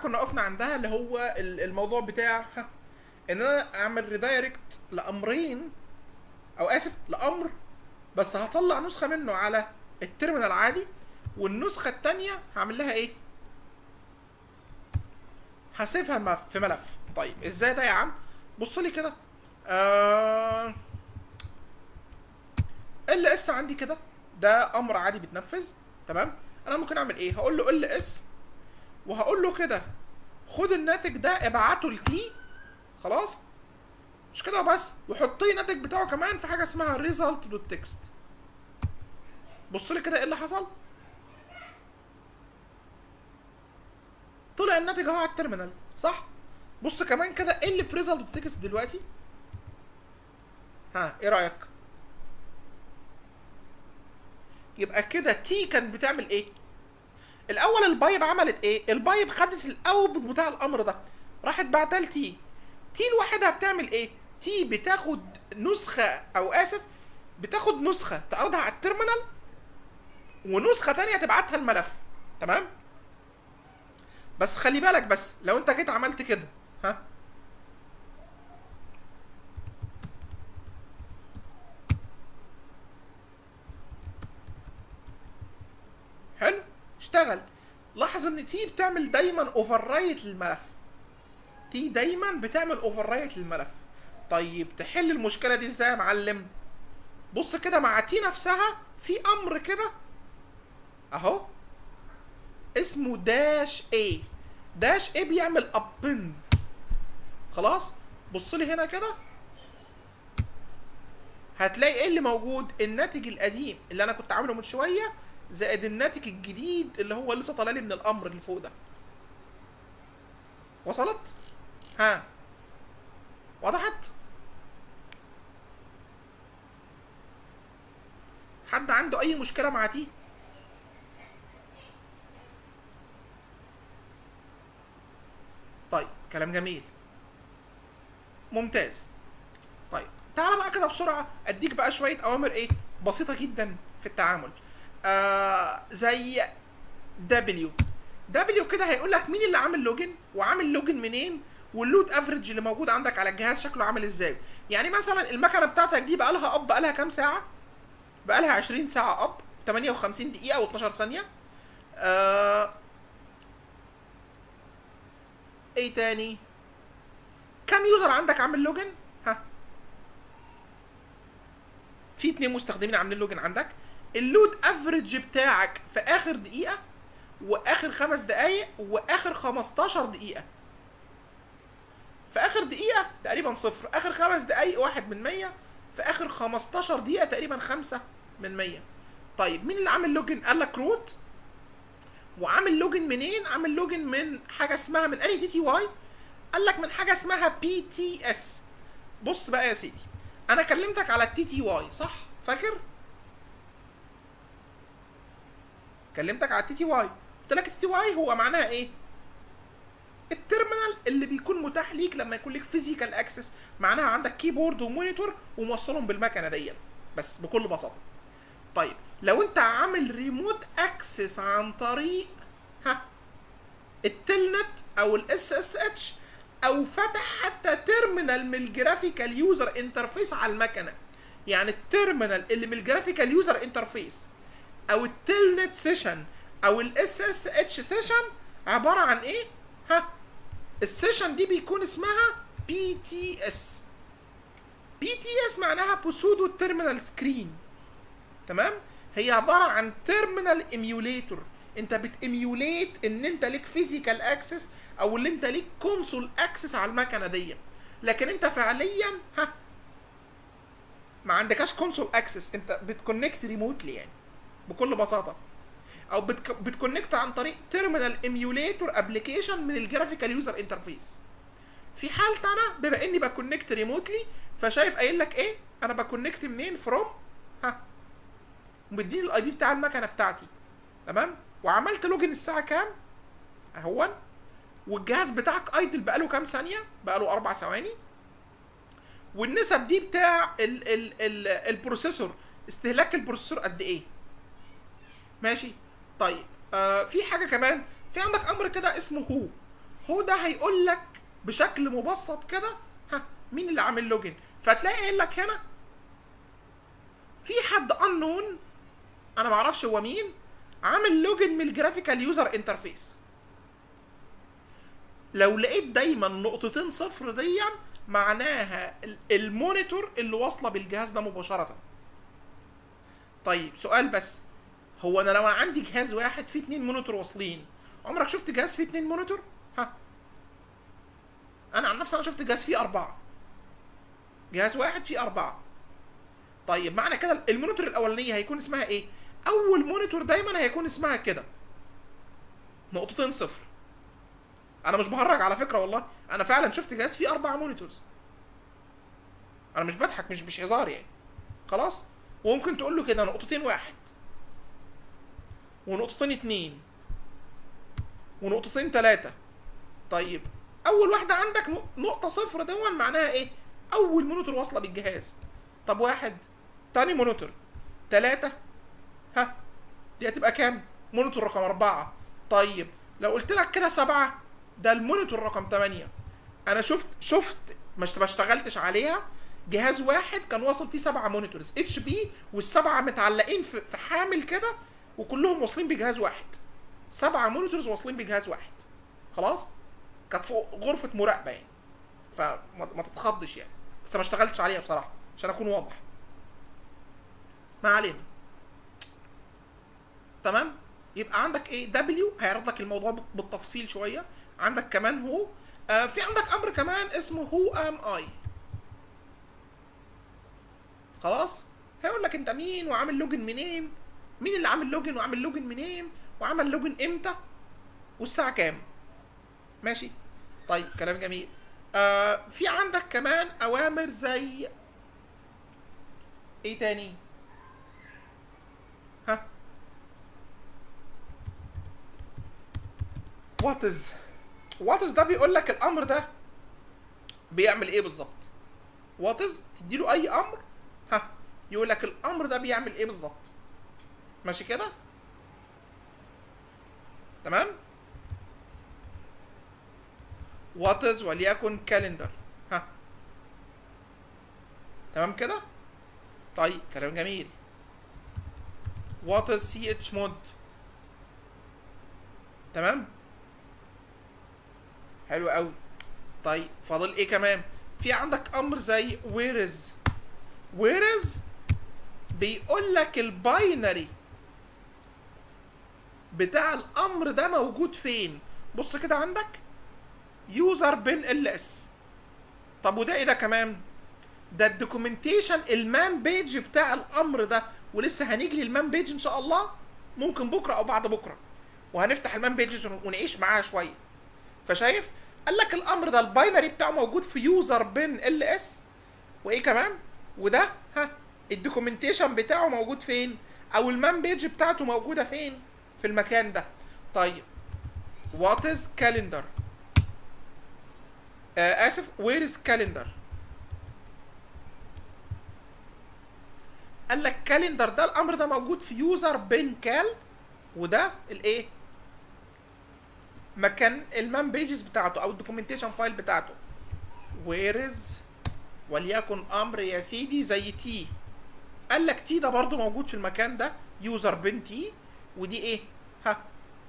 كنا وقفنا عندها اللي هو ال- الموضوع بتاع ها، ان انا اعمل ريدايركت لامرين او اسف لامر بس هطلع نسخه منه على التيرمينال عادي والنسخه الثانيه هعمل لها ايه هسيبها الم- في ملف طيب ازاي ده يا عم بص لي كده آه... ال اس عندي كده ده امر عادي بيتنفذ تمام انا ممكن اعمل ايه هقول له ال اس وهقول له كده خد الناتج ده ابعته لتي خلاص مش كده وبس وحط لي الناتج بتاعه كمان في حاجه اسمها result دوت تكست بص لي كده ايه اللي حصل طلع الناتج اهو على التيرمينال صح بص كمان كده ايه اللي في result دوت تكست دلوقتي ها ايه رايك يبقى كده تي كانت بتعمل ايه الاول البايب عملت ايه البايب خدت الاوتبوت بتاع الامر ده راحت بعتها لتي تي لوحدها بتعمل ايه تي بتاخد نسخه او اسف بتاخد نسخه تعرضها على التيرمينال ونسخه تانية تبعتها الملف تمام بس خلي بالك بس لو انت جيت عملت كده ها حلو اشتغل لاحظ ان تي بتعمل دايما اوفر رايت للملف تي دايما بتعمل اوفر رايت للملف طيب تحل المشكله دي ازاي يا معلم بص كده مع تي نفسها في امر كده اهو اسمه داش اي داش اي بيعمل ابند خلاص بص لي هنا كده هتلاقي ايه اللي موجود الناتج القديم اللي انا كنت عامله من شويه زائد الناتج الجديد اللي هو لسه طالع لي من الامر اللي فوق ده وصلت ها وضحت حد عنده اي مشكله مع دي طيب كلام جميل ممتاز طيب تعالى بقى كده بسرعه اديك بقى شويه اوامر ايه بسيطه جدا في التعامل آه زي دبليو دبليو كده هيقول لك مين اللي عامل لوجن وعامل لوجن منين واللود افريج اللي موجود عندك على الجهاز شكله عامل ازاي يعني مثلا المكنه بتاعتك دي بقى لها اب بقى لها كام ساعه بقى لها 20 ساعه اب 58 دقيقه و12 ثانيه آه ايه تاني كام يوزر عندك عامل لوجن ها في اتنين مستخدمين عاملين لوجن عندك اللود افريج بتاعك في اخر دقيقه واخر خمس دقايق واخر 15 دقيقه في اخر دقيقه تقريبا صفر اخر خمس دقايق واحد من مية في اخر 15 دقيقه تقريبا خمسة من مية طيب مين اللي عامل لوجن قال لك روت وعامل لوجن منين عامل لوجن من حاجه اسمها من اني تي تي واي قال لك من حاجه اسمها بي تي اس بص بقى يا سيدي انا كلمتك على التي تي واي صح فاكر كلمتك على التي تي واي قلت لك التي تي واي هو معناها ايه التيرمينال اللي بيكون متاح ليك لما يكون لك فيزيكال اكسس معناها عندك كيبورد ومونيتور وموصلهم بالمكنه دي بس بكل بساطه طيب لو انت عامل ريموت اكسس عن طريق ها التلنت او الاس اس اتش او فتح حتى تيرمينال من الجرافيكال يوزر انترفيس على المكنه يعني التيرمينال اللي من الجرافيكال يوزر انترفيس او التلنت سيشن او الاس اس اتش سيشن عباره عن ايه ها السيشن دي بيكون اسمها بي تي اس بي تي اس معناها بسودو تيرمينال سكرين تمام هي عباره عن تيرمينال ايميوليتور انت بتيميوليت ان انت ليك فيزيكال اكسس او اللي انت ليك كونسول اكسس على المكنه دي لكن انت فعليا ها ما عندكاش كونسول اكسس انت بتكونكت ريموتلي يعني بكل بساطه او بتك... بتكونكت عن طريق تيرمينال ايميوليتور ابلكيشن من الجرافيكال يوزر انترفيس في حالتي انا بما اني بكونكت ريموتلي فشايف قايل لك ايه انا بكونكت منين فروم ها ومديني الاي دي بتاع المكنه بتاعتي تمام وعملت لوجن الساعه كام اهون والجهاز بتاعك ايدل بقاله كام ثانيه بقاله اربع ثواني والنسب دي بتاع ال ال ال البروسيسور استهلاك البروسيسور قد ايه ماشي طيب آه في حاجه كمان في عندك امر كده اسمه هو هو ده هيقول لك بشكل مبسط كده ها مين اللي عامل لوجن فتلاقي قايل لك هنا في حد انون انا ما اعرفش هو مين عامل لوجن من الجرافيكال يوزر انترفيس لو لقيت دايما نقطتين صفر دي معناها ال- المونيتور اللي واصله بالجهاز ده مباشره طيب سؤال بس هو انا لو عندي جهاز واحد فيه اتنين مونيتور واصلين عمرك شفت جهاز فيه اتنين مونيتور ها انا عن نفسي انا شفت جهاز فيه اربعه جهاز واحد فيه اربعه طيب معنى كده المونيتور الاولانيه هيكون اسمها ايه اول مونيتور دايما هيكون اسمها كده نقطتين صفر انا مش بهرج على فكره والله انا فعلا شفت جهاز فيه اربع مونيتورز انا مش بضحك مش مش هزار يعني خلاص وممكن تقول له كده نقطتين واحد ونقطتين اتنين ونقطتين تلاتة طيب اول واحدة عندك نق- نقطة صفر دون معناها ايه اول مونيتور واصلة بالجهاز طب واحد تاني مونيتور تلاتة ها دي هتبقى كام مونيتور رقم اربعة طيب لو قلت لك كده سبعة ده المونيتور رقم تمانية انا شفت شفت مش ما اشتغلتش عليها جهاز واحد كان واصل فيه سبعة مونيتورز اتش بي والسبعة متعلقين في في حامل كده وكلهم واصلين بجهاز واحد سبعة مونيتورز واصلين بجهاز واحد خلاص كانت فوق غرفة مراقبة يعني فما ما تتخضش يعني بس ما اشتغلتش عليها بصراحة عشان اكون واضح ما علينا تمام يبقى عندك ايه دبليو هيعرض لك الموضوع بال- بالتفصيل شويه عندك كمان هو آه في عندك امر كمان اسمه هو ام اي خلاص هيقول لك انت مين وعامل لوجن منين مين اللي عامل لوجن وعامل لوجن منين وعمل لوجن امتى والساعه كام ماشي طيب كلام جميل آه في عندك كمان اوامر زي ايه تاني ها وات از وات از ده بيقول لك الامر ده بيعمل ايه بالظبط وات از تديله اي امر ها يقول لك الامر ده بيعمل ايه بالظبط ماشي كده تمام وات از وليكن كالندر ها تمام كده طيب كلام جميل وات از سي اتش مود تمام حلو قوي طيب فاضل ايه كمان في عندك امر زي وير از وير از بيقول لك الباينري بتاع الامر ده موجود فين بص كده عندك يوزر بين ال اس طب وده ايه ده كمان ده الدوكيومنتيشن المان بيج بتاع الامر ده ولسه هنيجي للمان بيج ان شاء الله ممكن بكره او بعد بكره وهنفتح المان بيجز ونعيش معاها شويه فشايف قال لك الامر ده الباينري بتاعه موجود في يوزر بين ال اس وايه كمان وده ها الدوكيومنتيشن بتاعه موجود فين او المان بيج بتاعته موجوده فين في المكان ده طيب وات از كالندر اسف وير از كالندر قال لك كالندر ده الامر ده موجود في يوزر بين كال وده الايه مكان المان بيجز بتاعته او الدوكيومنتيشن فايل بتاعته وير از وليكن امر يا سيدي زي تي قال لك تي ده برضو موجود في المكان ده يوزر بين تي ودي ايه ها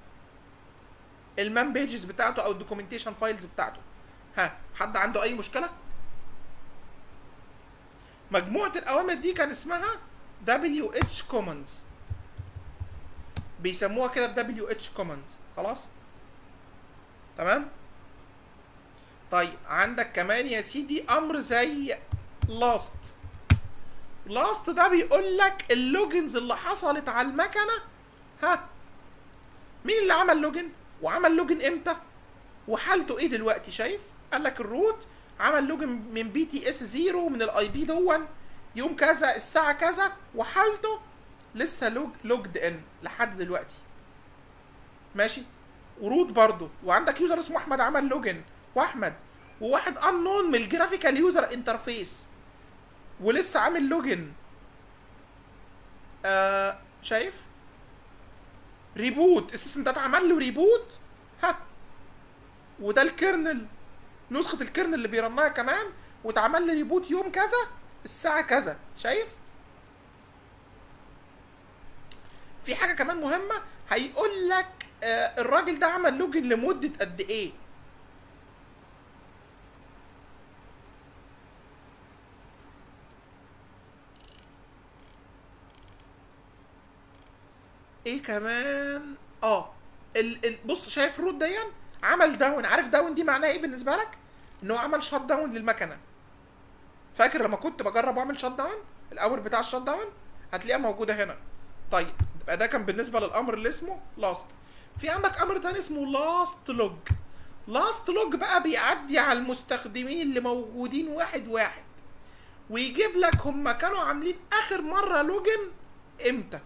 المان بيجز بتاعته او الدوكيومنتيشن فايلز بتاعته ها حد عنده اي مشكله مجموعه الاوامر دي كان اسمها WH commands بيسموها كده WH commands خلاص تمام طيب عندك كمان يا سيدي امر زي لاست لاست ده بيقول لك اللوجنز اللي حصلت على المكنه ها مين اللي عمل لوجن وعمل لوجن امتى وحالته ايه دلوقتي شايف قال لك الروت عمل لوجن من بي تي اس زيرو من الاي بي دون يوم كذا الساعه كذا وحالته لسه لوج لوجد ان لحد دلوقتي ماشي وروت برضو وعندك يوزر اسمه احمد عمل لوجن واحمد وواحد انون من الجرافيكال يوزر انترفيس ولسه عامل لوجن آه شايف ريبوت اساسا ده اتعمل له ريبوت ها وده الكيرنل نسخه الكيرنل اللي بيرنها كمان واتعمل لي ريبوت يوم كذا الساعه كذا شايف في حاجه كمان مهمه هيقول لك آه الراجل ده عمل لوجن لمده قد ايه ايه كمان اه ال... ال... بص شايف روت ديا عمل داون عارف داون دي معناها ايه بالنسبه لك ان هو عمل شات داون للمكنه فاكر لما كنت بجرب اعمل شات داون الاول بتاع الشات داون هتلاقيها موجوده هنا طيب يبقى ده كان بالنسبه للامر اللي اسمه لاست في عندك امر تاني اسمه لاست لوج لاست لوج بقى بيعدي على المستخدمين اللي موجودين واحد واحد ويجيب لك هم كانوا عاملين اخر مره لوجن امتى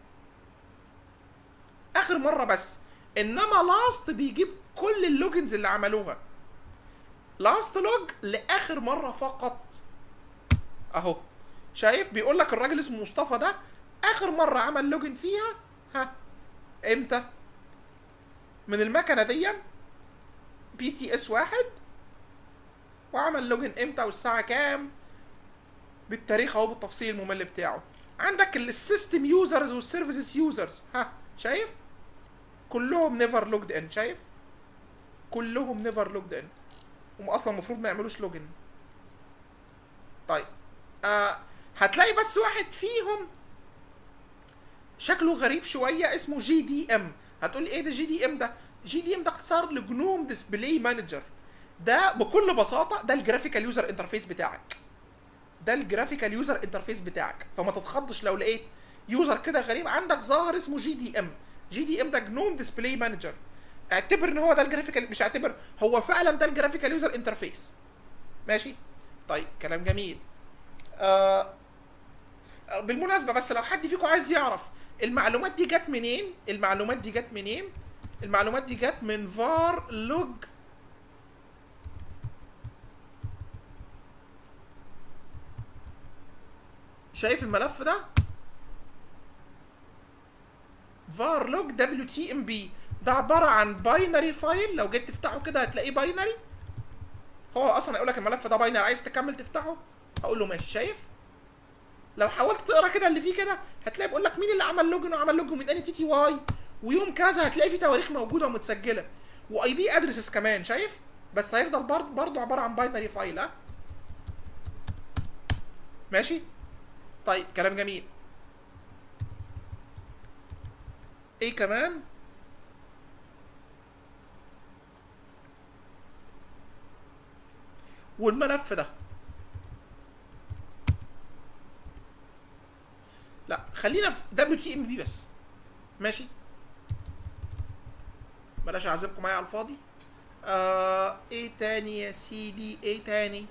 اخر مره بس انما لاست بيجيب كل اللوجنز اللي عملوها لاست لوج لاخر مره فقط اهو شايف بيقول لك الراجل اسمه مصطفى ده اخر مره عمل لوجن فيها ها امتى من المكنه دي بي تي اس واحد وعمل لوجن امتى والساعه كام بالتاريخ اهو بالتفصيل الممل بتاعه عندك السيستم يوزرز والسيرفيسز يوزرز ها شايف كلهم نيفر لوجد ان شايف كلهم نيفر لوجد ان هم اصلا المفروض ما يعملوش لوجن طيب آه هتلاقي بس واحد فيهم شكله غريب شويه اسمه جي دي ام هتقول ايه ده جي دي ام ده جي دي ام ده اختصار لجنوم ديسبلاي مانجر ده بكل بساطه ده الجرافيكال يوزر انترفيس بتاعك ده الجرافيكال يوزر انترفيس بتاعك فما تتخضش لو لقيت يوزر كده غريب عندك ظاهر اسمه جي دي ام جي دي ام ده جنوم ديسبلاي مانجر اعتبر ان هو ده الجرافيكال مش اعتبر هو فعلا ده الجرافيكال يوزر انترفيس ماشي طيب كلام جميل آه بالمناسبه بس لو حد فيكم عايز يعرف المعلومات دي جت منين المعلومات دي جت منين المعلومات دي جت من var log شايف الملف ده var log wtmb ده عباره عن باينري فايل لو جيت تفتحه كده هتلاقيه باينري هو اصلا هيقول لك الملف ده باينري عايز تكمل تفتحه هقول له ماشي شايف لو حاولت تقرا كده اللي فيه كده هتلاقي بيقول لك مين اللي عمل لوجن وعمل لوجن من اني تي تي واي ويوم كذا هتلاقي فيه تواريخ موجوده ومتسجله واي بي ادرسز كمان شايف بس هيفضل برضه برضه عباره عن باينري فايل ها ماشي طيب كلام جميل ايه كمان والملف ده لا خلينا في دبليو تي ام بي بس ماشي بلاش اعذبكم معايا على الفاضي آه ايه تاني يا سيدي ايه تاني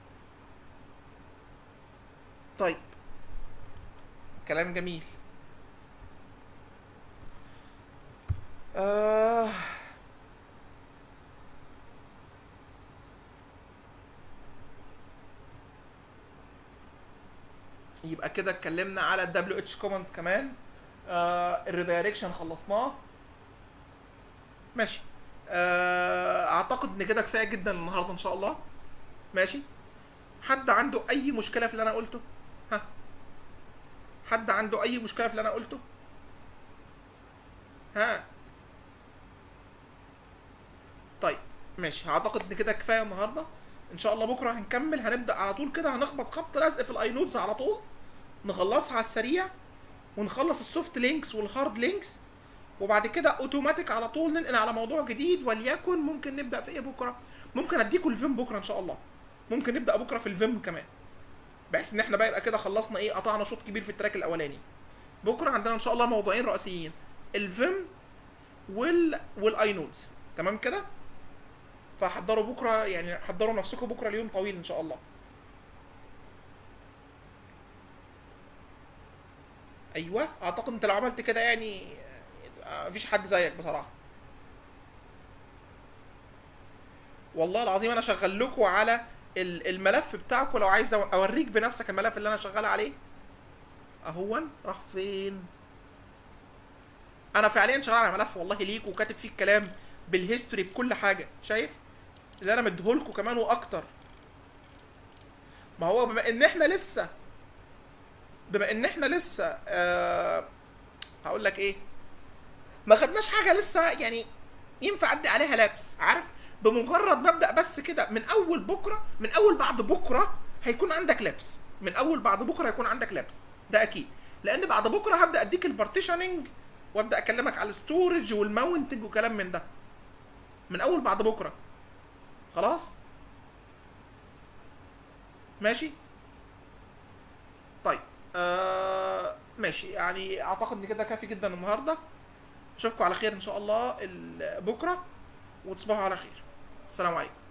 طيب كلام جميل آه يبقى كده اتكلمنا على الدبليو اتش كومنتس كمان آه الريدايركشن خلصناه ماشي آه اعتقد ان كده كفايه جدا النهارده ان شاء الله ماشي حد عنده اي مشكله في اللي انا قلته ها حد عنده اي مشكله في اللي انا قلته ها طيب ماشي اعتقد ان كده كفايه النهارده ان شاء الله بكره هنكمل هنبدا على طول كده هنخبط خبط لزق في الاي نودز على طول نخلصها على السريع ونخلص السوفت لينكس والهارد لينكس وبعد كده اوتوماتيك على طول ننقل على موضوع جديد وليكن ممكن نبدا في ايه بكره ممكن اديكم الفيم بكره ان شاء الله ممكن نبدا بكره في الفيم كمان بحيث ان احنا بقى يبقى كده خلصنا ايه قطعنا شوط كبير في التراك الاولاني بكره عندنا ان شاء الله موضوعين رئيسيين الفيم وال والاي نودز تمام كده فحضروا بكره يعني حضروا نفسكم بكره اليوم طويل ان شاء الله ايوه اعتقد انت لو عملت كده يعني مفيش حد زيك بصراحه والله العظيم انا شغال لكم على ال- الملف بتاعكم لو عايز أو- اوريك بنفسك الملف اللي انا شغال عليه اهون راح فين انا فعليا شغال على ملف والله ليك وكاتب فيه الكلام بالهيستوري بكل حاجه شايف اللي انا مديهولكوا كمان واكتر ما هو بما ان احنا لسه بما ان احنا لسه آه هقول لك ايه ما خدناش حاجه لسه يعني ينفع ادي عليها لبس عارف بمجرد ما ابدا بس كده من اول بكره من اول بعد بكره هيكون عندك لبس من اول بعد بكره هيكون عندك لبس ده اكيد لان بعد بكره هبدا اديك البارتيشننج وابدا اكلمك على الستورج والماونتنج وكلام من ده من اول بعد بكره خلاص ماشي طيب آه ماشي يعني اعتقد ان كده كافي جدا النهارده اشوفكم على خير ان شاء الله ال- بكره وتصبحوا على خير السلام عليكم